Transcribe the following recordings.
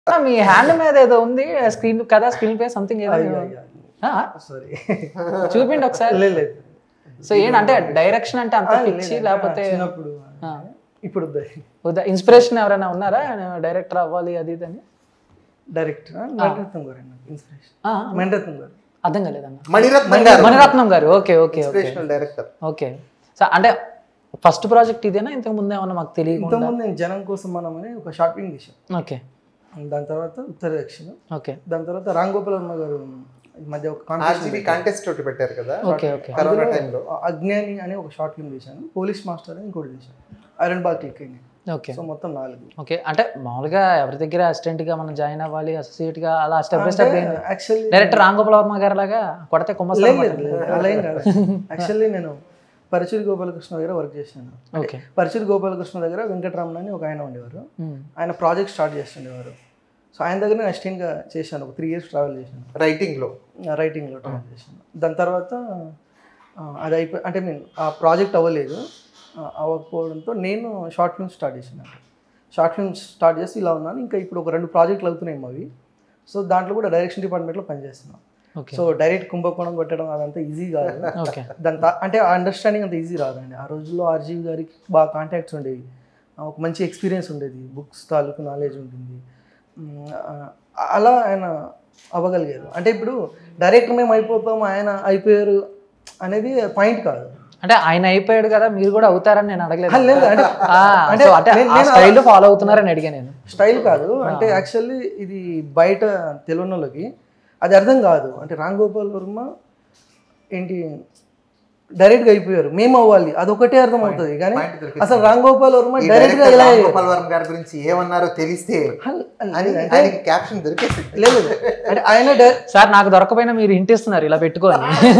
ఆ, మీ హ్యాండ్ మీద ఏదో ఉంది స్క్రీన్ కదా స్క్రీన్ పే సంథింగ్ ఏదో సారీ చూపిండి ఒకసారి లేదు లేదు సో ఏంటంటే డైరెక్షన్ అంటే అంత పిచ్చి లేకపోతే చిన్నప్పుడు ఆ. ఇప్పుడు ఇన్స్పిరేషన్ ఎవరైనా ఉన్నారా డైరెక్టర్ అవ్వాలి అది ఇది అని డైరెక్ట్ మణిరత్నం గారు ఇన్స్పిరేషన్ ఆ, మణిరత్నం గారు అర్థం కాలేదన్న Mani Ratnam garu Mani Ratnam garu okay okay okay inspirational director okay so అంటే ఫస్ట్ ప్రాజెక్ట్ ఇదేనా ఇంతకు ముందే ఏమన్నా మాకు తెలియకుండా ఇంతకుముందు నేను జనం కోసం మనం అని ఒక షార్ట్ ఫిల్మ్ తీసాను ఓకే దాని తర్వాత ఉత్తర దక్షిణ ఓకే దాని తర్వాత రామ్ గోపాల్ వర్మ గారు ఈ మధ్య ఒక కాంపిటీషన్ ఆర్జీబీ కాంటెస్ట్ ఒకటి పెట్టారు కదా ఓకే ఓకే కరోనా టైంలో అజ్ఞాని అని ఒక షార్ట్ ఫిల్మ్ తీశాను పోలీస్ మాస్టర్ అని ఇంకోటి తీశాను ఐరన్ బాగ్ క్లిక్ అయింది ఓకే సో మొత్తం నాలుగు ఓకే అంటే మామూలుగా ఎవరి దగ్గర అసిస్టెంట్ గా మనం జాయిన్ అవ్వాలి అసోసియేట్ గా అలా step by step actually director Ram Gopal Varma garu లాగా కొడితే కొమ్మస్ లేదు లేదు, లేదు, అలా ఏం కాదు యాక్చువల్లీ నేను పరచూరి గోపాలకృష్ణ దగ్గర వర్క్ చేశాను ఓకే పరచూరి గోపాలకృష్ణ దగ్గర వెంకటరమణ అని ఒక ఆయన ఉండేవారు ఆయన ప్రాజెక్ట్ స్టార్ట్ చేస్తుండేవారు సో ఆయన దగ్గర నేను అసిస్టెంట్గా చేశాను ఒక త్రీ ఇయర్స్ ట్రావెల్ చేశాను రైటింగ్ లో రైటింగ్లో ట్రావెల్ చేశాను దాని తర్వాత ఆ, అది అయిపోయి అంటే మీన్ ఆ ప్రాజెక్ట్ అవ్వలేదు ఆ, అవ్వకపోవడంతో నేను షార్ట్ ఫిల్మ్స్ స్టార్ట్ చేశాను షార్ట్ ఫిల్మ్స్ స్టార్ట్ చేసి ఇలా ఉన్నాను ఇంకా ఇప్పుడు ఒక రెండు ప్రాజెక్టులు అవుతున్నాయి అవి సో దాంట్లో కూడా డైరెక్షన్ డిపార్ట్మెంట్లో పనిచేస్తున్నాను ఓకే సో డైరెక్ట్ కుంభకోణం కొట్టడం అదంతా ఈజీ కాదు ఓకే దాని తా- అంటే ఆ అండర్స్టాండింగ్ అంత ఈజీ రాదండి ఆ రోజుల్లో ఆర్జీవి గారికి బాగా కాంటాక్ట్స్ ఉండేవి ఆ, ఒక మంచి ఎక్స్పీరియన్స్ ఉండేది బుక్స్ తాలూకు నాలెడ్జ్ ఉంటుంది మ్, ఆ, అలా ఆయన అవ్వగలిగారు అంటే ఇప్పుడు డైరెక్ట్ మేము అయిపోతాం ఆయన అయిపోయారు అనేది పాయింట్ కాదు అంటే ఆయన అయిపోయాడు కదా మీరు కూడా అవుతారని నేను అడగలేదు లేదు, అంటే- ఆ, అంటే so అంటే నేను- ఆ నేను స్టైల్ ఫాలో అవుతున్నారని అడిగా నేను స్టైల్ కాదు అంటే యాక్చువల్లీ ఇది బయట తెలియని వాళ్ళకి అది అర్థం కాదు అంటే రామ్ గోపాల్ వర్మ ఏంటి డైరెక్ట్గా అయిపోయారు మేము అవ్వాలి అదొకటే అర్థం అవుతుంది కానీ point దొరికింది. అసలు రామ్ గోపాల్ వర్మ ఈ డైరెక్ట్గా డైరెక్టర్ ఇలా రామ్ గోపాల్ వర్మ గారి గురించి ఏమన్నారో తెలిస్తే అని ఆయనకి క్యాప్షన్ దొరికేసింది లేదు లేదు. అంటే ఆయన డై- సార్ నాకు దొరకపోయినా మీరు ఇంటిస్తున్నారు ఇలా పెట్టుకొని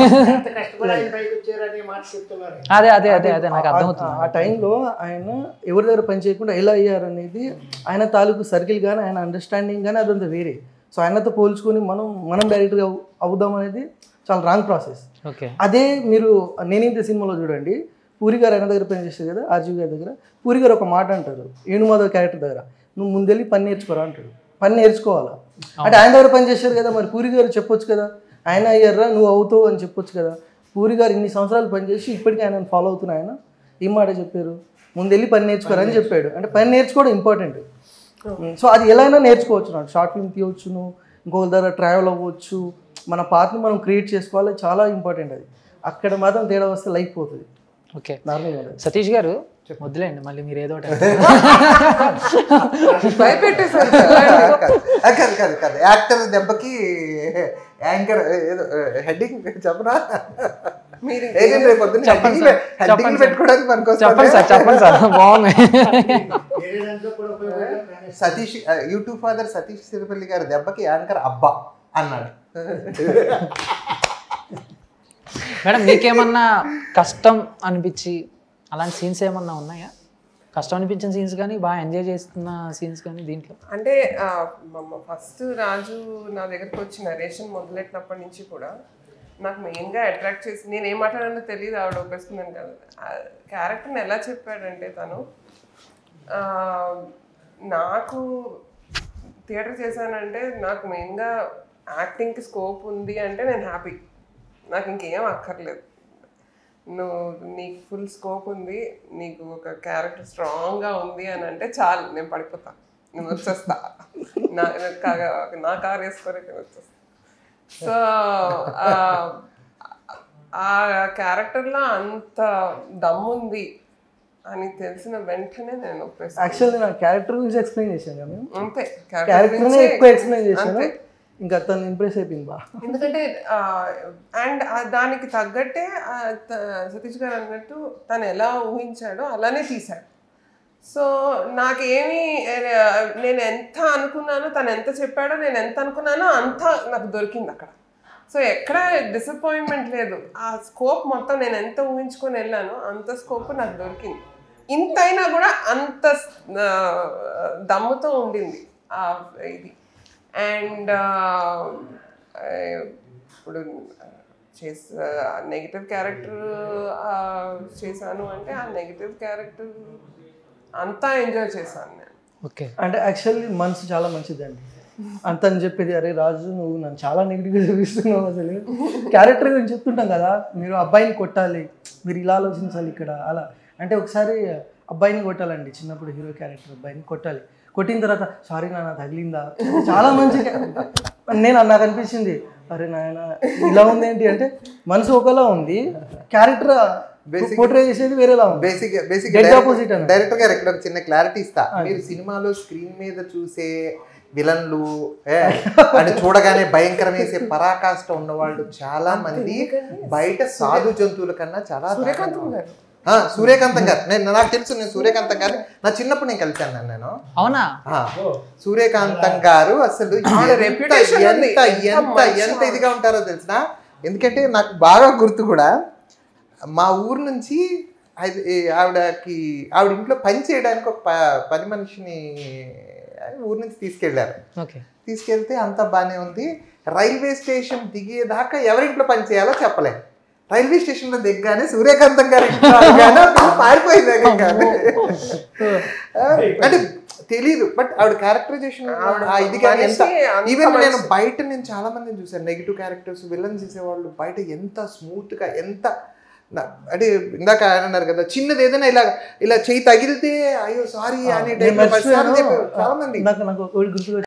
అదే అదే అదే అదే నాకు అర్థమవుతుంది ఆ టైంలో ఆయన ఎవరి దగ్గర పని చేయకుండా ఎలా అయ్యారు అనేది ఆయన తాలూకు సర్కిల్ కానీ ఆయన అండర్స్టాండింగ్ కానీ అదంతా వేరే సో ఆయనతో పోల్చుకొని మనం మనం డైరెక్ట్గా అవుదాం అనేది చాలా రాంగ్ ప్రాసెస్ ఓకే అదే మీరు నేనింత సినిమాలో చూడండి పూరి గారు ఆయన దగ్గర పనిచేస్తారు కదా ఆర్జీవి గారి దగ్గర పూరి గారు ఒక మాట అంటారు ఏనుమాధవ్ క్యారెక్టర్ దగ్గర నువ్వు ముందెళ్ళి పని నేర్చుకోరా అంటాడు పని నేర్చుకోవాలా అంటే ఆయన దగ్గర పని చేశారు కదా మరి పూరి గారు చెప్పొచ్చు కదా ఆయన అయ్యారా నువ్వు అవుతావు అని చెప్పొచ్చు కదా పూరి గారు ఇన్ని సంవత్సరాలు పనిచేసి ఇప్పటికీ ఆయన ఫాలో అవుతున్నా ఆయన ఏం మాట చెప్పారు ముందెళ్ళి పని నేర్చుకోరా అని చెప్పాడు అంటే పని నేర్చుకోవడం ఇంపార్టెంట్ సో అది ఎలా అయినా నేర్చుకోవచ్చు నాకు షార్ట్ ఫిల్మ్ తీయవచ్చును ఇంకొకరి దగ్గర ట్రావెల్ అవ్వచ్చు మన పాత్రని మనం క్రియేట్ చేసుకోవాలి చాలా ఇంపార్టెంట్ అది అక్కడ మాత్రం తేడా వస్తే లైఫ్ పోతుంది ఓకే నార్మల్ ఉండదు సతీష్ గారు వదిలేండి మళ్ళీ మీరు ఏదో ఒకటి భయపెట్టేశారు కాదు కాదు కాదు కాదు యాక్టర్ దెబ్బకి యాంకర్ ఏదో హెడ్డింగ్ చెప్పనా మీరు ఏదైనా రేపు పొద్దున్న చెప్పండి heading- సార్. heading చెప్పండి పెట్టుకోవడానికి పనికొస్తుంది. చెప్పండి సార్ చెప్పండి సార్ బాగుంది సతీష్ యూట్యూబ్ ఫాదర్ సతీష్ సిరిపల్లి గారి దెబ్బకి యాంకర్ అబ్బా అన్నాడు మేడం మీకేమన్నా కష్టం అనిపించి అలాంటి సీన్స్ ఏమన్నా ఉన్నాయా కష్టం అనిపించిన సీన్స్ కానీ బాగా ఎంజాయ్ చేస్తున్న సీన్స్ కానీ దీంట్లో అంటే ఫస్ట్ రాజు నా దగ్గరకు వచ్చి నరేషన్ మొదలెట్టినప్పటి నుంచి కూడా నాకు మెయిన్గా అట్రాక్ట్ చేసి నేను ఏం మాట్లాడానో తెలియదు ఆవిడ ఒప్పేసుకున్నాను కదా క్యారెక్టర్ని ఎలా చెప్పాడంటే తను ఆ, నాకు థియేటర్ చేశానంటే నాకు మెయిన్గా యాక్టింగ్కి స్కోప్ ఉంది అంటే నేను హ్యాపీ నాకు ఇంకేం అక్కర్లేదు నువ్వు నీకు ఫుల్ స్కోప్ ఉంది నీకు ఒక క్యారెక్టర్ స్ట్రాంగ్గా ఉంది అని అంటే చాలు నేను పడిపోతా నేను వచ్చేస్తా నా కా- నా కార్ వేసుకొని నేను వచ్చేస్తా సో ఆ క్యారెక్టర్లో అంత దమ్ముంది అని తెలిసిన వెంటనే నేను ఒప్పేస్తాను యాక్చువల్లీ నా క్యారెక్టర్ గురించి ఎక్స్ప్లెయిన్ చేశాను కదా మేము అంతే క్యారెక్టర్నే గురించే ఎక్కువ ఎక్స్ప్లెయిన్ చేశాను అంతే. ఇంకా తను ఇంప్రెస్ అయిపోయింది బా ఎందుకంటే అండ్ దానికి తగ్గట్టే ఆ, త- సతీష్ గారు అన్నట్టు తను ఎలా ఊహించాడో అలానే తీశాడు సో నాకేమి ఆ, నేను ఎంత అనుకున్నానో తను ఎంత చెప్పాడో నేను ఎంత అనుకున్నానో అంత నాకు దొరికింది అక్కడ సో ఎక్కడ డిసప్పాయింట్మెంట్ లేదు ఆ స్కోప్ మొత్తం నేను ఎంత ఊహించుకొని వెళ్ళానో అంత స్కోప్ నాకు దొరికింది ఇంతైనా కూడా అంత ఆ, దమ్ముతో ఉండింది ఆ ఇది అండ్ ఇప్పుడు చేసా నెగిటివ్ క్యారెక్టర్ చేశాను అంటే ఆ నెగిటివ్ క్యారెక్టర్ అంతా ఎంజాయ్ చేశాను నేను ఓకే అంటే యాక్చువల్లీ మనసు చాలా మంచిదండి అంత అని చెప్పేది అరే రాజు నువ్వు నన్ను చాలా నెగిటివ్గా చూపిస్తున్నావు అసలు క్యారెక్టర్ గురించి చెప్తుంటాం కదా మీరు అబ్బాయిని కొట్టాలి మీరు ఇలా ఆలోచించాలి ఇక్కడ అలా అంటే ఒకసారి అబ్బాయిని కొట్టాలండి చిన్నప్పుడు హీరో క్యారెక్టర్ అబ్బాయిని కొట్టాలి కొట్టిన తర్వాత సారీ నాన్న తగిలిందా చాలా మంచి character. నేను నాకు అనిపించింది అరే నాయన ఇలా ఉంది ఏంటి అంటే మనసు ఒకలా ఉంది క్యారెక్టర్ పోర్ట్రే చేసేది వేరేలా ఉంది బేసిక్ బేసిక్ Dead opposite అన్న. డైరెక్టర్ గారు ఇక్కడ ఒక చిన్న క్లారిటీ ఇస్తా మీరు సినిమాలో స్క్రీన్ మీద చూసే విలన్లు ఏ, అని చూడగానే భయంకరం వేసే పరాకాష్ట ఉన్నవాళ్ళు చాలా మంది బయట సాధు జంతువుల కన్నా చాలా సూర్యకాంతం గారు ఆ, సూర్యకాంతం గారు నేను నాకు తెలుసు నేను సూర్యకాంతం గారు నా చిన్నప్పుడు నేను కలిశాను నన్ను నేను అవునా ఆ, సూర్యకాంతం గారు అసలు ఆవిడ ఎంత- reputation ఉంది. ఎంత ఎంత ఎంత మంచి ఎంత ఇదిగా ఉంటారో తెలిసిన ఎందుకంటే నాకు బాగా గుర్తు కూడా మా ఊరు నుంచి అది- ఈ ఆవిడకి ఆవిడ ఇంట్లో పని చేయడానికి ఒక ప- పని మనిషిని ఊరు నుంచి తీసుకెళ్లారు ఓకే తీసుకెళ్తే అంతా బాగానే ఉంది రైల్వే స్టేషన్ దిగేదాకా ఎవరింట్లో పని చేయాలో చెప్పలే రైల్వే స్టేషన్ లో దిగ్గానే సూర్యకాంతం గారి ఇంట్లో అనగానే ఆ పిల్ల పారిపోయింది ఇంకా. ఆ, అంటే తెలీదు బట్ ఆవిడ క్యారెక్టరైజేషన్ ఆ ఇది కానీ ఎంత మనిషి అంత ఈవెన్ నేను మంచి- బయట నేను చాలా మందిని చూసాను నెగిటివ్ క్యారెక్టర్స్ విలన్ చేసేవాళ్ళు బయట ఎంత స్మూత్ గా ఎంత నా- అంటే ఇందాక ఆయన అన్నారు కదా చిన్నది ఏదైనా ఇలా ఇలా చేయి తగిలితే అయ్యో సారీ అనే నేను టైప్ మర్చిపోయాను చాలా మంది నాకు నాకు ఒకటి గుర్తుకు